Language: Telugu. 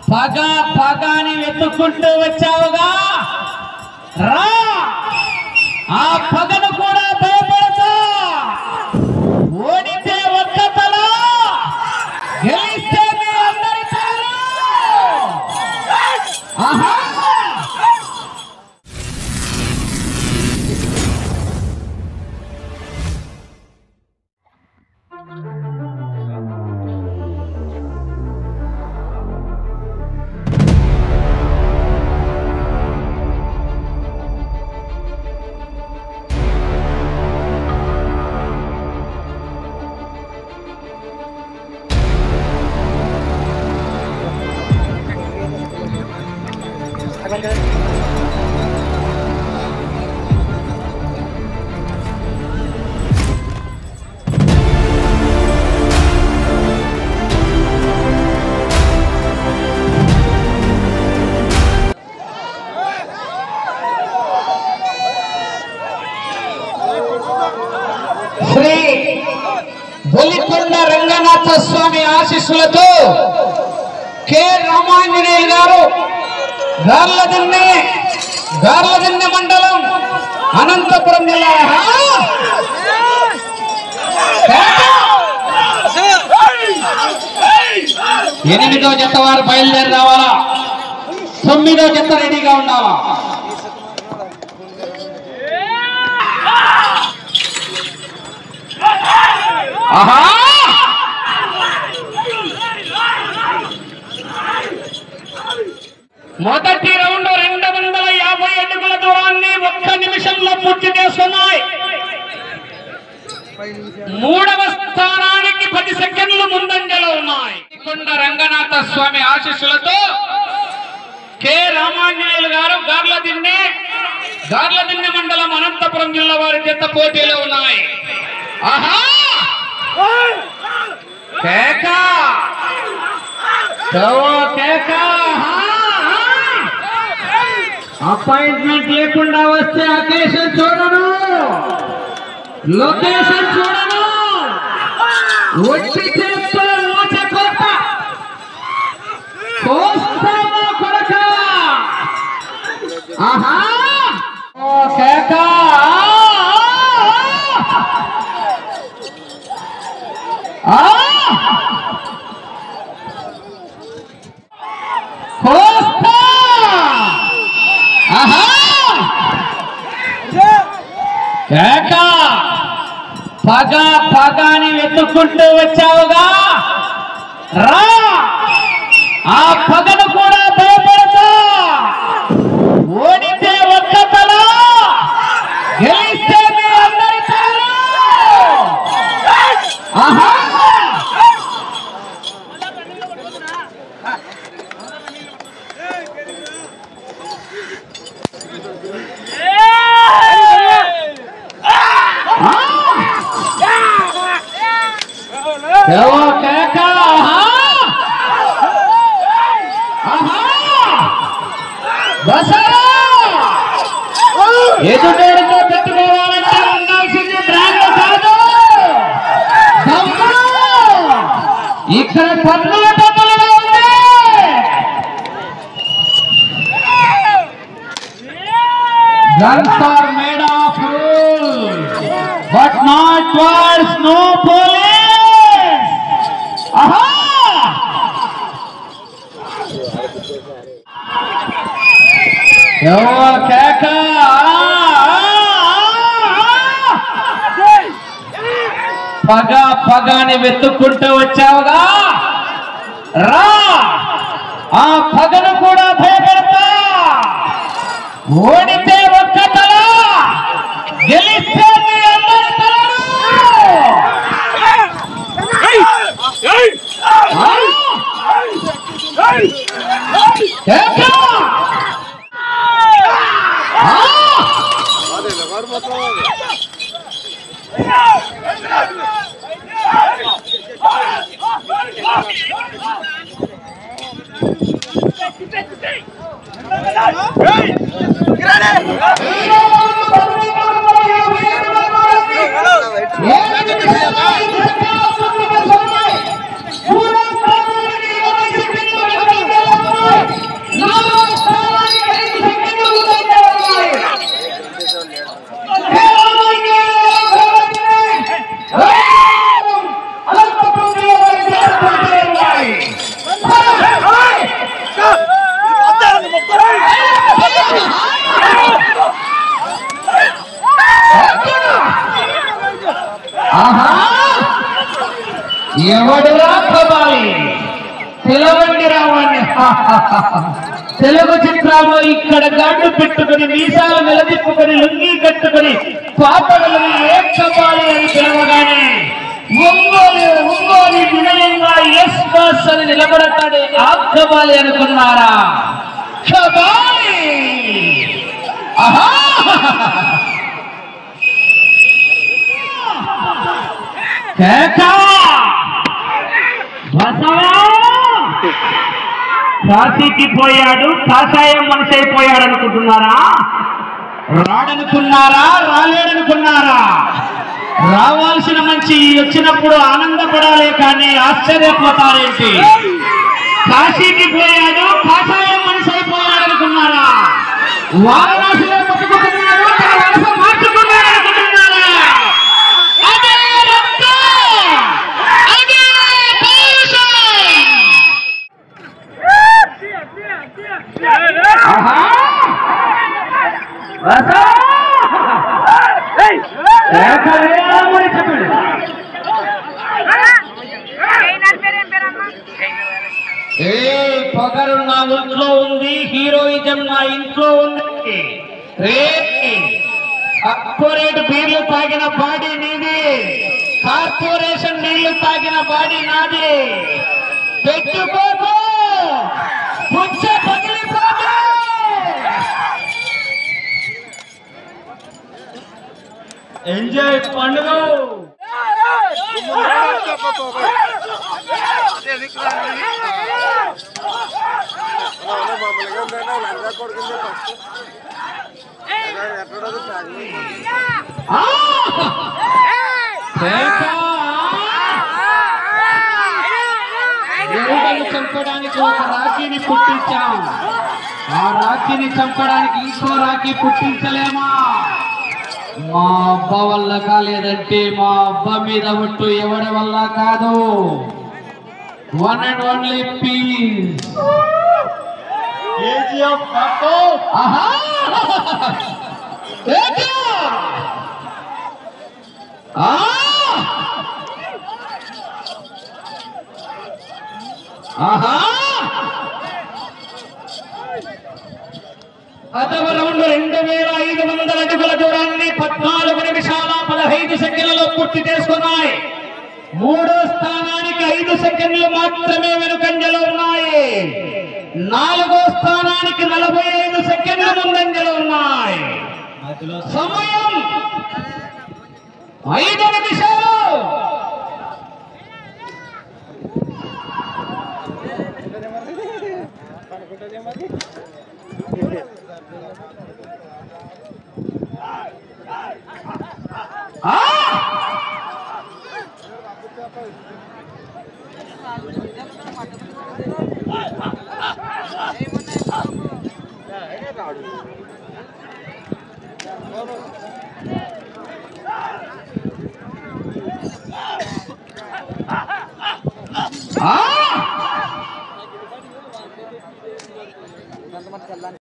పగ పగాని వెతుక్కుంటూ వచ్చావుగా రా ఆ పగను కూడా భయపడతా ఓడితే ఒక్క తల గెలిస్తే మీ అందరి తలలు. ఆహా శ్రీ బొలికొండ రంగనాథ స్వామి ఆశీస్సులతో కె రామాంజనేయులు గారు గార్లదిన్నె గార్లదిన్నె మండలం అనంతపురం జిల్లా ఎనిమిదో జత వారు బయలుదేరి రావాలా తొమ్మిదో జత రెడీగా ఉండాలా ఆహా మొదటి రౌండ్ రెండు వందల యాభై అడుగుల దూరాన్ని ఒక్క నిమిషంలో పూర్తి చేస్తున్నాయి మూడవ స్థానానికి పది సెకండ్లు ముందంజలో ఉన్నాయి కొండ రంగనాథ స్వామి ఆశీస్సులతో కె రామాంజనేయులు గారు గార్లదిన్నె గార్లదిన్నె మండలం అనంతపురం జిల్లా వారి జత పోటీలో ఉన్నాయి ఆహా కేక చవో కేక అపాయింట్మెంట్ లేకుండా వస్తే అకేషన్ చూడను లొకేషన్ చూడను వచ్చి చేస్తే మూచ కొట్ట కోస్తావా కొడక ఆహా ఓ కేక ఆ కోస్తా ఆహా కేక పగ పగాని వెతుక్కుంటూ వచ్చావుగా రా ఆ పగను కూడా భయపడతా ఓడితే ఒక్క తల గెలిస్తే మీ అందరి తలలు. ఆహా ఏవో కేక ఆహా ఆహా బసరా ఎదుటేడుతో పెట్టుకోవాలంటే ఉండాల్సింది బ్రాండ్ కాదు దమ్ము. ఇక్కడ కర్ణాటకలో ఉంది Guns are made of rules, but not towards no police. Aha! ఎవో కేక పగ పగాని వెతుక్కుంటూ వచ్చావుగా రా ఆ పగను కూడా భయపెడతా ఓడితే ఒక్క తల గెలిస్తే మీ అందరి తలలు. ఆ? కేక! ఆ! ఏ పిలవండి రావాన్ని తెలుగు చిత్రాల్లో ఇక్కడ గాడ్డు పెట్టుకుని మీసాలు నిలదిప్పుకొని లుంగి కట్టుకుని పాపడలను ఏకపాలి అని పిలవగానే ఒంగోలు ఒంగోలు వినయంగా ఎస్ బాస్ అని నిలబడతాడే ఆక్కబాలి అనుకున్నారా కబాలి ఆహా కేకా బసవా కాశీకి పోయాడు కాషాయం మనిషి అయిపోయాడు అనుకుంటున్నారా రాడనుకున్నారా రాలేడనుకున్నారా రావాల్సిన మంచి వచ్చినప్పుడు ఆనందపడాలి కానీ ఆశ్చర్యపోతారేంటి కాశీకి పోయాడు కాషాయం మనిషి అయిపోయాడు అనుకున్నారా వారణాసిలో పట్టుకుంటున్నాడు తన వలస మార్చుకున్నాడు అనుకుంటున్నారా అదే రక్తం! అదే పౌరుషం! ఆహా! వసా! ఏకరేమని చెప్పండి. ఏ పొగరు నా ఒంట్లో ఉంది హీరోయిజం నా ఇంట్లో ఉంది రే కార్పొరేట్ బీర్లు తాగిన బాడీ నీది కార్పొరేషన్ నీళ్లు తాగిన బాడీ నాది పెట్టుకోకు పుచ్చ పగిలిపోకు ఎంజాయ్ పండుగ మామూలుగా ఉందండి లంగా కొడుకుంది ఫస్ట్ ఎట్లా తాగి ఆ! కేక! ఎరుగను చంపడానికి ఒక రాఖీని పుట్టించాం ఆ రాఖీని చంపడానికి ఇంకో రాఖీ పుట్టించలేమా మా అబ్బ వల్ల కాలేదంటే మా అబ్బ మీద ఒట్టు ఎవడి వల్ల కాదు వన్ అండ్ ఓన్లీ పీస్ ఆహా కేక! ఆ! ఆహా అదవ రౌండ్ రెండు వేల ఐదు వందల అడుగుల దూరాన్ని పద్నాలుగు నిమిషాల పదహైదు సెకండ్లలో పూర్తి చేసుకున్నాయి మూడో స్థానానికి ఐదు సెకండ్లు మాత్రమే వెనుకంజలో ఉన్నాయి నాలుగో స్థానానికి నలభై ఐదు సెకండ్ల ముందంజలో ఉన్నాయి సమయం ఐదు నిమిషాలు ఆ! ఆ!